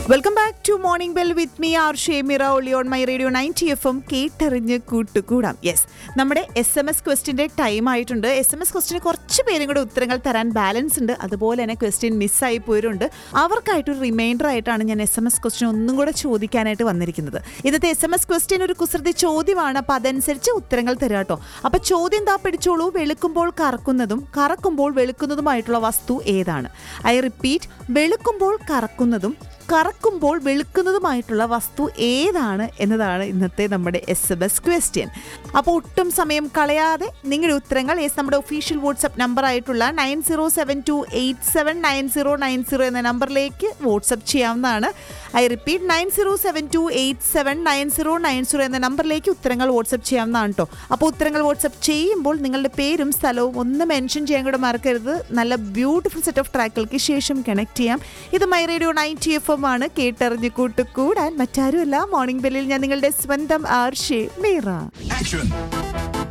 Welcome back to morning bell with me R Shemira ഒളി on my radio ninety F M കേട്ടറിഞ്ഞ് കൂട്ടുകൂടാം yes നമ്മുടെ S M S ക്വസ്റ്റിൻ്റെ time ആയിട്ടുണ്ട് S M S ക്വസ്റ്റിന് കുറച്ച് പേരും കൂടെ ഉത്തരങ്ങൾ തരാൻ ബാലൻസ് ഉണ്ട് അതുപോലെ തന്നെ ക്വസ്റ്റ്യൻ മിസ്സായി പോയിട്ടുണ്ട് അവർക്കായിട്ടൊരു റിമൈൻഡർ ആയിട്ടാണ് ഞാൻ എസ് എം എസ് ക്വസ്റ്റ്യൻ ഒന്നും കൂടെ ചോദിക്കാനായിട്ട് വന്നിരിക്കുന്നത് ഇന്നത്തെ എസ് എം എസ് ക്വസ്റ്റ്യൻ ഒരു കുസൃതി ചോദ്യമാണ് അപ്പോൾ അതനുസരിച്ച് ഉത്തരങ്ങൾ തരാം കേട്ടോ അപ്പോൾ ചോദ്യം താ പിടിച്ചോളൂ വെളുക്കുമ്പോൾ കറക്കുന്നതും കറക്കുമ്പോൾ വെളുക്കുന്നതുമായിട്ടുള്ള വസ്തു ഏതാണ് ഐ റിപ്പീറ്റ് വെളുക്കുമ്പോൾ കറക്കുന്നതും കറക്കുമ്പോൾ വെളുക്കുന്നതുമായിട്ടുള്ള വസ്തു ഏതാണ് എന്നതാണ് ഇന്നത്തെ നമ്മുടെ എസ് എം എസ് ക്വസ്റ്റ്യൻ അപ്പോൾ ഒട്ടും സമയം കളയാതെ നിങ്ങളുടെ ഉത്തരങ്ങൾ യെസ് നമ്മുടെ ഒഫീഷ്യൽ വാട്സപ്പ് നമ്പർ ആയിട്ടുള്ള nine zero seven two eight seven nine zero nine zero എന്ന നമ്പറിലേക്ക് വാട്സപ്പ് ചെയ്യാവുന്നതാണ് I repeat nine zero seven two eight seven nine zero nine zero എന്ന നമ്പറിലേക്ക് ഉത്തരങ്ങൾ വാട്സപ്പ് ചെയ്യാവുന്നതാണ് കേട്ടോ അപ്പോൾ ഉത്തരങ്ങൾ വാട്സപ്പ് ചെയ്യുമ്പോൾ നിങ്ങളുടെ പേരും സ്ഥലവും ഒന്ന് മെൻഷൻ ചെയ്യാൻ കൂടെ മറക്കരുത് നല്ല ബ്യൂട്ടിഫുൾ സെറ്റ് ഓഫ് ട്രാക്കുകൾക്ക് ശേഷം കണക്ട് ചെയ്യാം ഇത് my radio ninety F M ആണ് കേട്ടറിഞ്ഞ് കൂട്ടുകൂടാൻ മറ്റാരുമല്ല മോർണിംഗ് ബെല്ലിൽ ഞാൻ നിങ്ങളുടെ സ്വന്തം ആർഷേ മീറ Action!